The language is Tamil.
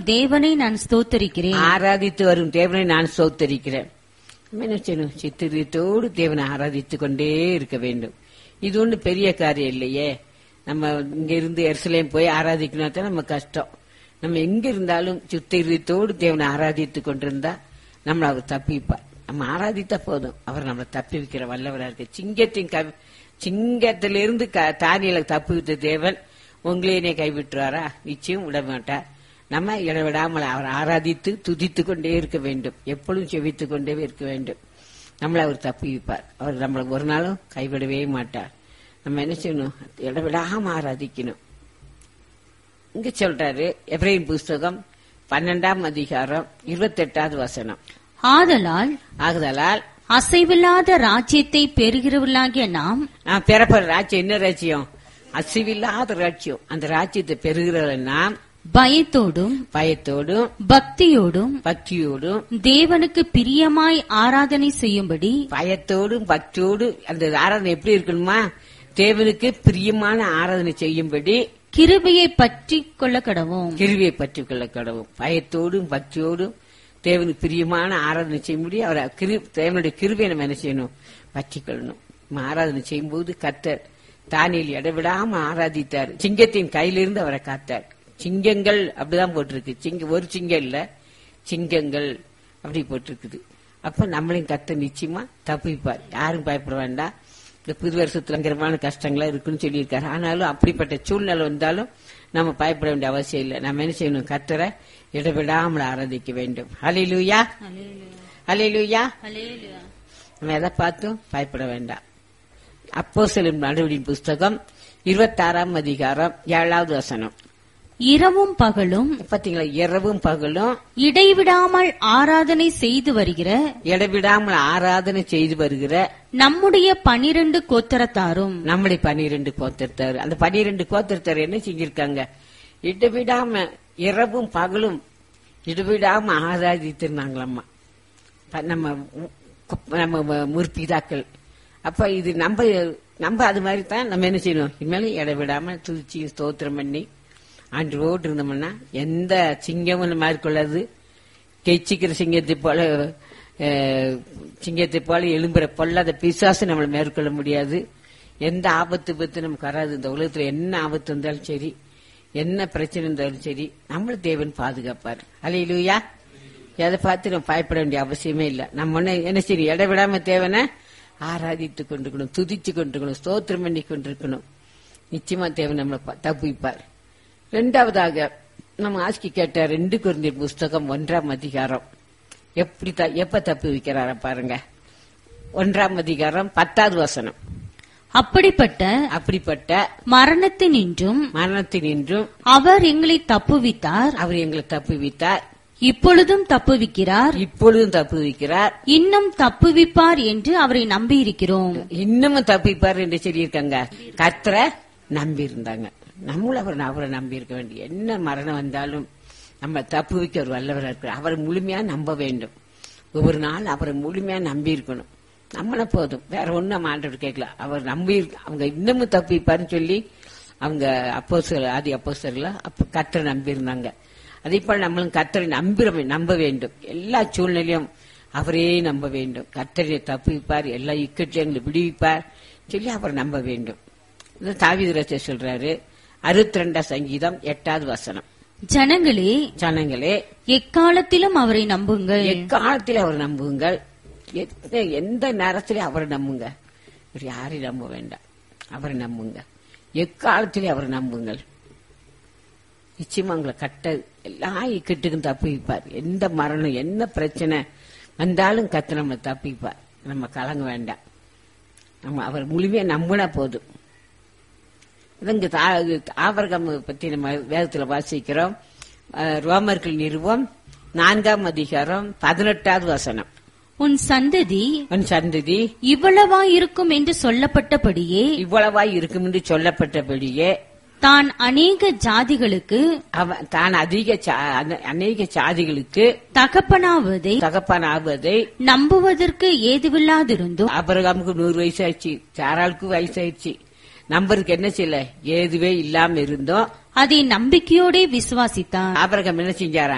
தேவனை நான் ஸ்தோத்தரிக்கிறேன் ஆராதித்து வரும் தேவனை நான் சோத்தரிக்கிறேன் நம்ம என்ன செய்யணும் சித்திரத்தோடு தேவனை ஆராதித்து கொண்டே இருக்க வேண்டும் இது ஒண்ணு பெரிய காரியம் இல்லையே நம்ம இங்க இருந்து எருசலேம் போய் ஆராதிக்கணும் தான் நம்ம கஷ்டம் நம்ம எங்க இருந்தாலும் சித்திரத்தோடு தேவனை ஆராதித்து கொண்டிருந்தா நம்மள அவர் தப்பிப்பார் நம்ம ஆராதித்தா போதும் அவர் நம்மளை தப்பி வைக்கிற வல்லவரா இருக்கு சிங்கத்தின் கவி சிங்கத்திலிருந்து க- தானியலை தப்பி வைத்த தேவன் உங்களையே கைவிட்டுறாரா நிச்சயம் விட மாட்டார் நம்ம இடைவிடாமல் அவர் ஆராதித்து துதித்து கொண்டே இருக்க வேண்டும் எப்பொழுதும் செவித்துக் கொண்டே இருக்க வேண்டும் நம்மளை அவர் தப்புவிப்பார் அவர் நம்மளை ஒரு நாளும் கைவிடவே மாட்டார் நம்ம என்ன செய்யணும் இடைவிடாம ஆராதிக்கணும் இங்க சொல்றாரு எப்ரேம் புஸ்தகம் பன்னெண்டாம் அதிகாரம் இருபத்தெட்டாவது வசனம் ஆதலால் ஆகுதலால் அசைவில்லாத ராஜ்யத்தை பெறுகிறவர்களாகிய நாம் நான் பிறப்பற ராஜ்யம் என்ன ராஜ்யம் அசிவில்லாத ராஜ்யம் அந்த ராஜ்யத்தை பெறுகிறவர்கள் நாம் பயத்தோடும் பயத்தோடும் பக்தியோடும் பக்தியோடும் தேவனுக்கு பிரியமாய் ஆராதனை செய்யும்படி பயத்தோடும் பக்தியோடும் அந்த ஆராதனை எப்படி இருக்கணுமா தேவனுக்கு பிரியமான ஆராதனை செய்யும்படி கிருபையை பற்றி கொள்ள கடவோம் கிருவியை பற்றி கொள்ள கடவும் பயத்தோடும் பக்தியோடும் தேவனுக்கு பிரியமான ஆராதனை செய்யும்படி அவர் கிரு- தேவனுடைய கிருவியை நம்ம என்ன செய்யணும் பற்றி கொள்ளணும் நம்ம ஆராதனை செய்யும்போது கத்தர் தானியில் இடைவிடாம ஆராதித்தார் சிங்கத்தின் கையிலிருந்து அவரை காத்தார் சிங்கங்கள் அப்படிதான் போட்டிருக்கு சிங்க ஒரு சிங்கம் இல்ல சிங்கங்கள் அப்படி போட்டிருக்குது அப்ப நம்மளையும் கத்த நிச்சயமா தப்பிப்பார் யாரும் பயப்பட வேண்டாம் இந்த புது வருஷத்துல பயங்கரமான கஷ்டங்களா இருக்குன்னு சொல்லியிருக்காரு ஆனாலும் அப்படிப்பட்ட சூழ்நிலை வந்தாலும் நம்ம பயப்பட வேண்டிய அவசியம் இல்லை நம்ம என்ன செய்யணும் கத்தரை இடைவிடாமல் ஆராதிக்க வேண்டும் ஹலிலூயா ஹலிலூயா நம்ம எதை பார்த்தும் பயப்பட வேண்டாம் அப்போ செல்லும் நடுவடின் புஸ்தகம் இருபத்தாறாம் அதிகாரம் ஏழாவது வசனம் இரவும் பகலும் பாத்தீங்களா இரவும் பகலும் இடைவிடாமல் ஆராதனை செய்து வருகிற இடைவிடாமல் ஆராதனை செய்து வருகிற நம்முடைய பனிரெண்டு கோத்தரத்தாரும் நம்முடைய பனிரெண்டு கோத்திரத்தார் அந்த பனிரெண்டு கோத்திரத்தார் என்ன செஞ்சிருக்காங்க இடைவிடாம இரவும் பகலும் இடைவிடாம ஆராதித்திருந்தாங்களாம்மா ப- நம்ம உ- கு- நம்ம முற்பிதாக்கள் அப்ப இது நம்ம நம்ம அது மாதிரி தான் நம்ம என்ன செய்யணும் இனிமேலும் இடைவிடாம துதிச்சு ஸ்தோத்திரம் பண்ணி ஆண்டோடு இருந்தோம்னா எந்த சிங்கமும் மேற்கொள்ளாது கெச்சிக்கிற சிங்கத்தை போல அஹ், சிங்கத்தை போல எழும்புற பொல்லாத பிசாசு நம்மளை மேற்கொள்ள முடியாது எந்த ஆபத்து பத்து நமக்கு வராது இந்த உலகத்துல என்ன ஆபத்து வந்தாலும் சரி என்ன பிரச்சனை இருந்தாலும் சரி நம்மள தேவன் பாதுகாப்பார் அலையிலுயா எதை பார்த்து நம்ம பயப்பட வேண்டிய அவசியமே இல்ல நம்ம ஒண்ணு என்ன சரி இடைவிடாம தேவனை ஆராதித்து கொண்டிருக்கணும் துதிச்சு கொண்டிருக்கணும் ஸ்தோத்திரம் பண்ணி கொண்டிருக்கணும் நிச்சயமா தேவன் நம்மளை ப- தப்புவிப்பார் ரெண்டாவதாக நம்ம ஆஸ்கி கேட்ட ரெண்டு குருந்தியர் புஸ்தகம் ஒன்றாம் அதிகாரம் எப்படி த- எப்ப தப்பு வைக்கிறார பாருங்க ஒன்றாம் அதிகாரம் பத்தாவது வசனம் அப்படிப்பட்ட அப்படிப்பட்ட மரணத்தினின்றும் மரணத்தினின்றும் அவர் எங்களை தப்புவித்தார் அவர் எங்களை தப்புவித்தார் இப்பொழுதும் தப்புவிக்கிறார் இப்பொழுதும் தப்புவிக்கிறார் இன்னும் தப்புவிப்பார் என்று அவரை நம்பியிருக்கிறோம் இன்னமும் தப்பிப்பார் என்று சொல்லியிருக்காங்க கர்த்தரை நம்பி இருந்தாங்க நம்மளும் அவர் அவரை நம்பி இருக்க வேண்டிய என்ன மரணம் வந்தாலும் நம்ம தப்பு வைக்க ஒரு வல்லவராக இருக்கிறார் அவரை முழுமையா நம்ப வேண்டும் ஒவ்வொரு நாள் அவரை முழுமையா நம்பி இருக்கணும் நம்மள போதும் வேற ஒண்ணும் நம்ம ஆண்டவர் கேட்கல அவர் நம்பி இருக்க- அவங்க இன்னமும் தப்பிப்பாருன்னு சொல்லி அவங்க அப்போ ஆதி அப்போ அப்ப கர்த்தரை நம்பி இருந்தாங்க அதே போல நம்மளும் கர்த்தரை நம்பி நம்ப வேண்டும் எல்லா சூழ்நிலையும் அவரே நம்ப வேண்டும் கர்த்தரை தப்புவிப்பார் எல்லா இக்கட்சியங்களை விடுவிப்பார் சொல்லி அவரை நம்ப வேண்டும் இது தாவீது சொல்றாரு அறுபத்தி ரெண்டாம் சங்கீதம் எட்டாவது வசனம் ஜனங்களே ஜனங்களே எக்காலத்திலும் அவரை நம்புங்கள் எக்காலத்தில் அவர் நம்புங்கள் எந்த- எந்த நேரத்திலே அவரை நம்புங்க வேற யாரையும் நம்ப வேண்டாம் அவரை நம்புங்க எக்காலத்திலே அவரை நம்புங்கள் நிச்சயமா உங்களை கட்ட எல்லா இக்கட்டுக்கும் தப்பிப்பார் எந்த மரணம் என்ன பிரச்சனை வந்தாலும் கத்து நம்மளை தப்பிப்பார் நம்ம கலங்க வேண்டாம் நம்ம அவர் முழுமையா நம்பினா போதும் இதங்க ஆபரகம் பத்தி நம்ம வேதத்துல வாசிக்கிறோம் அஹ், ரோமர்கள் நிறுவம் நான்காம் அதிகாரம் பதினெட்டாவது வசனம் உன் சந்ததி உன் சந்ததி இவ்வளவா இருக்கும் என்று சொல்லப்பட்டபடியே இவ்வளவாய் இருக்கும் என்று சொல்லப்பட்டபடியே தான் அநேக ஜாதிகளுக்கு அவன் தான் அதிக சா- அன- அநேக சாதிகளுக்கு தகப்பனாவதை தகப்பான் ஆவதை நம்புவதற்கு ஏதுவில்லாதிருந்தும் ஆபரகாமுக்கு நூறு வயசு ஆயிடுச்சு சாராளுக்கு வயசு ஆயிடுச்சு நம்பருக்கு என்ன செய்யல ஏதுவே இல்லாம இருந்தோம் அதை நம்பிக்கையோடே விசுவாசித்தார் ஆபரகம் என்ன செஞ்சாரா